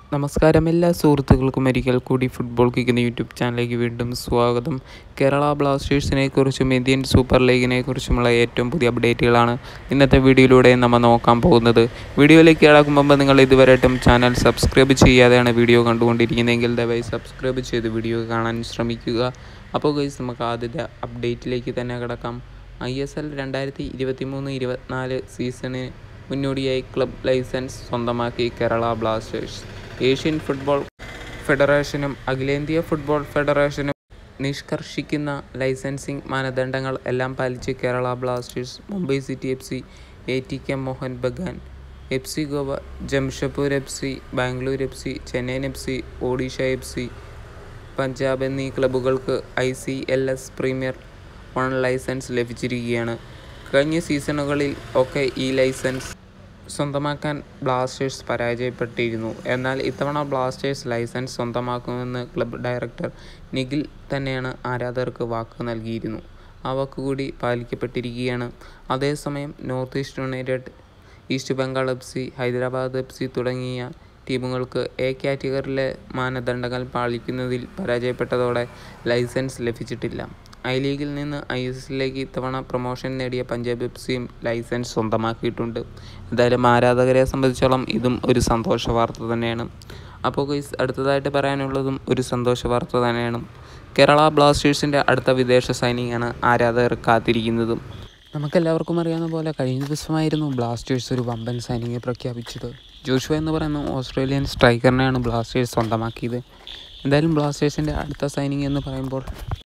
നമസ്കാരം എല്ലാ സുഹൃത്തുക്കൾക്കും ഒരിക്കൽ കൂടി ഫുട്ബോൾ കിക്കുന്ന യൂട്യൂബ് ചാനലിലേക്ക് വീണ്ടും സ്വാഗതം കേരള ബ്ലാസ്റ്റേഴ്സിനെ കുറിച്ചും ഇന്ത്യൻ സൂപ്പർ ലീഗിനെ കുറിച്ചുമുള്ള ഏറ്റവും പുതിയ അപ്ഡേറ്റുകളാണ് ഇന്നത്തെ വീഡിയോയിലൂടെ നമ്മൾ നോക്കാൻ പോകുന്നത് വീഡിയോയിലേക്ക് കിടക്കും മുമ്പ് നിങ്ങൾ ഇതുവരെയായിട്ടും ചാനൽ സബ്സ്ക്രൈബ് ചെയ്യാതെയാണ് വീഡിയോ കണ്ടുകൊണ്ടിരിക്കുന്നതെങ്കിൽ ദയവായി സബ്സ്ക്രൈബ് ചെയ്ത് വീഡിയോ കാണാൻ ശ്രമിക്കുക അപ്പോൾ ഗൈസ് നമുക്ക് ആദ്യത്തെ അപ്ഡേറ്റിലേക്ക് തന്നെ കിടക്കാം ഐ എസ് എൽ രണ്ടായിരത്തി ഇരുപത്തി മൂന്ന് ഇരുപത്തിനാല് സീസണിന് മുന്നോടിയായി ക്ലബ് ലൈസൻസ് സ്വന്തമാക്കി കേരള ബ്ലാസ്റ്റേഴ്സ് ഏഷ്യൻ ഫുട്ബോൾ ഫെഡറേഷനും അഖിലേന്ത്യാ ഫുട്ബോൾ ഫെഡറേഷനും നിഷ്കർഷിക്കുന്ന ലൈസൻസിംഗ് മാനദണ്ഡങ്ങൾ എല്ലാം പാലിച്ച് Kerala Blasters Mumbai City F C A T K Mohun Bagan F C Goa Jamshedpur F C Bangalore F C Chennaiyin F C Odisha F C Punjab എന്നീ ക്ലബ്ബുകൾക്ക് I C L S premier one licence ലഭിച്ചിരിക്കുകയാണ് കഴിഞ്ഞ സീസണുകളിൽ ഒക്കെ ഈ ലൈസൻസ് സ്വന്തമാക്കാൻ ബ്ലാസ്റ്റേഴ്സ് പരാജയപ്പെട്ടിരുന്നു എന്നാൽ ഇത്തവണ ബ്ലാസ്റ്റേഴ്സ് ലൈസൻസ് സ്വന്തമാക്കുമെന്ന് ക്ലബ് ഡയറക്ടർ നിഖിൽ തന്നെയാണ് ആരാധകർക്ക് വാക്ക് നൽകിയിരുന്നു ആ വാക്കുകൂടി പാലിക്കപ്പെട്ടിരിക്കുകയാണ് അതേസമയം North East United East Bengal F C Hyderabad F C തുടങ്ങിയ ടീമുകൾക്ക് എ കാറ്റഗറിയിലെ മാനദണ്ഡങ്ങൾ പാലിക്കുന്നതിൽ പരാജയപ്പെട്ടതോടെ ലൈസൻസ് ലഭിച്ചിട്ടില്ല ഐ ലീഗിൽ നിന്ന് ഐ എസ് എല്ലിലേക്ക് ഇത്തവണ പ്രൊമോഷൻ നേടിയ പഞ്ചാബ് എഫ് സിയും ലൈസൻസ് സ്വന്തമാക്കിയിട്ടുണ്ട് എന്തായാലും ആരാധകരെ സംബന്ധിച്ചോളം ഇതും ഒരു സന്തോഷ വാർത്ത തന്നെയാണ് അപ്പോൾ ഗൈസ് അടുത്തതായിട്ട് പറയാനുള്ളതും ഒരു സന്തോഷ വാർത്ത തന്നെയാണ് കേരള ബ്ലാസ്റ്റേഴ്സിൻ്റെ അടുത്ത വിദേശ സൈനിങ്ങാണ് ആരാധകർ കാത്തിരിക്കുന്നതും നമുക്കെല്ലാവർക്കും അറിയാവുന്ന പോലെ കഴിഞ്ഞ ദിവസമായിരുന്നു ബ്ലാസ്റ്റേഴ്സ് ഒരു വമ്പൻ സൈനിങ് പ്രഖ്യാപിച്ചത് ജോഷുവ എന്ന് പറയുന്ന ഓസ്ട്രേലിയൻ സ്ട്രൈക്കറിനെയാണ് ബ്ലാസ്റ്റേഴ്സ് സ്വന്തമാക്കിയത് എന്തായാലും ബ്ലാസ്റ്റേഴ്സിൻ്റെ അടുത്ത സൈനിങ് എന്ന് പറയുമ്പോൾ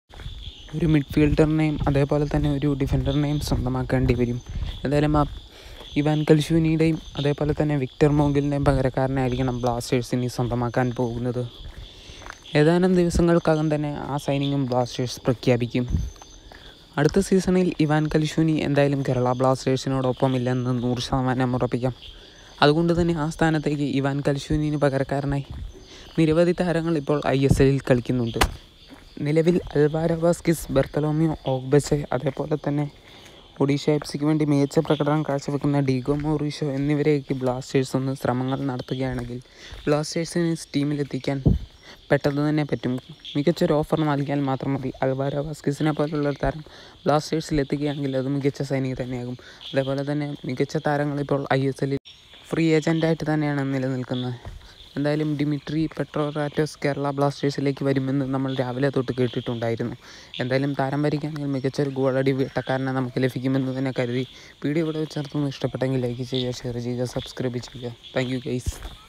ഒരു മിഡ്ഫീൽഡറിനെയും അതേപോലെ തന്നെ ഒരു ഡിഫൻഡറിനെയും സ്വന്തമാക്കേണ്ടി വരും എന്തായാലും ആ ഇവാൻ കൽഷൂനിയുടെയും അതേപോലെ തന്നെ വിക്ടർ മോഗിലിൻ്റെയും പകരക്കാരനായിരിക്കണം ബ്ലാസ്റ്റേഴ്സ് ഇനി സ്വന്തമാക്കാൻ പോകുന്നത് ഏതാനും ദിവസങ്ങൾക്കകം തന്നെ ആ സൈനിങ്ങും ബ്ലാസ്റ്റേഴ്സ് പ്രഖ്യാപിക്കും അടുത്ത സീസണിൽ ഇവാൻ കൽഷൂനി എന്തായാലും കേരള ബ്ലാസ്റ്റേഴ്സിനോടൊപ്പം ഇല്ലെന്ന് നൂറ് ശതമാനം ഉറപ്പിക്കാം അതുകൊണ്ട് തന്നെ ആ സ്ഥാനത്തേക്ക് ഇവാൻ കൽഷൂനിന് പകരക്കാരനായി നിരവധി താരങ്ങൾ ഇപ്പോൾ ഐ എസ് എല്ലിൽ കളിക്കുന്നുണ്ട് നിലവിൽ അൽവാര വാസ്കിസ് ബെർത്തലോമിയോ ഓഗ്ബച്ചെ അതേപോലെ തന്നെ ഒഡീഷ എഫ് സിക്ക് വേണ്ടി മികച്ച പ്രകടനം കാഴ്ചവെക്കുന്ന ഡീഗോ മോറീഷോ എന്നിവരെയൊക്കെ ബ്ലാസ്റ്റേഴ്സ് ഒന്ന് ശ്രമങ്ങൾ നടത്തുകയാണെങ്കിൽ ബ്ലാസ്റ്റേഴ്സിന് ടീമിലെത്തിക്കാൻ പെട്ടെന്ന് തന്നെ പറ്റും മികച്ചൊരു ഓഫർ നൽകിയാൽ മാത്രം മതി അൽവാര വാസ്കിസിനെ പോലുള്ള ഒരു താരം ബ്ലാസ്റ്റേഴ്സിൽ എത്തുകയാണെങ്കിൽ അത് മികച്ച സൈനിക തന്നെയാകും അതേപോലെ തന്നെ മികച്ച താരങ്ങൾ ഇപ്പോൾ ഐ എസ് എല്ലിൽ ഫ്രീ ഏജൻ്റായിട്ട് തന്നെയാണ് നിലനിൽക്കുന്നത് എന്തായാലും ഡിമിട്രി പെട്രോറാറ്റോസ് കേരള ബ്ലാസ്റ്റേഴ്സിലേക്ക് വരുമെന്ന് നമ്മൾ രാവിലെ തൊട്ട് കേട്ടിട്ടുണ്ടായിരുന്നു എന്തായാലും താരം വരികയാണെങ്കിൽ മികച്ചൊരു ഗോളടി വേട്ടക്കാരനെ നമുക്ക് ലഭിക്കുമെന്ന് തന്നെ കരുതി വീഡിയോ ഇവിടെ ചേർത്തൊന്ന് ഇഷ്ടപ്പെട്ടെങ്കിൽ ലൈക്ക് ചെയ്യുക ഷെയർ ചെയ്യുക സബ്സ്ക്രൈബ് ചെയ്യുക താങ്ക് യു ഗൈസ്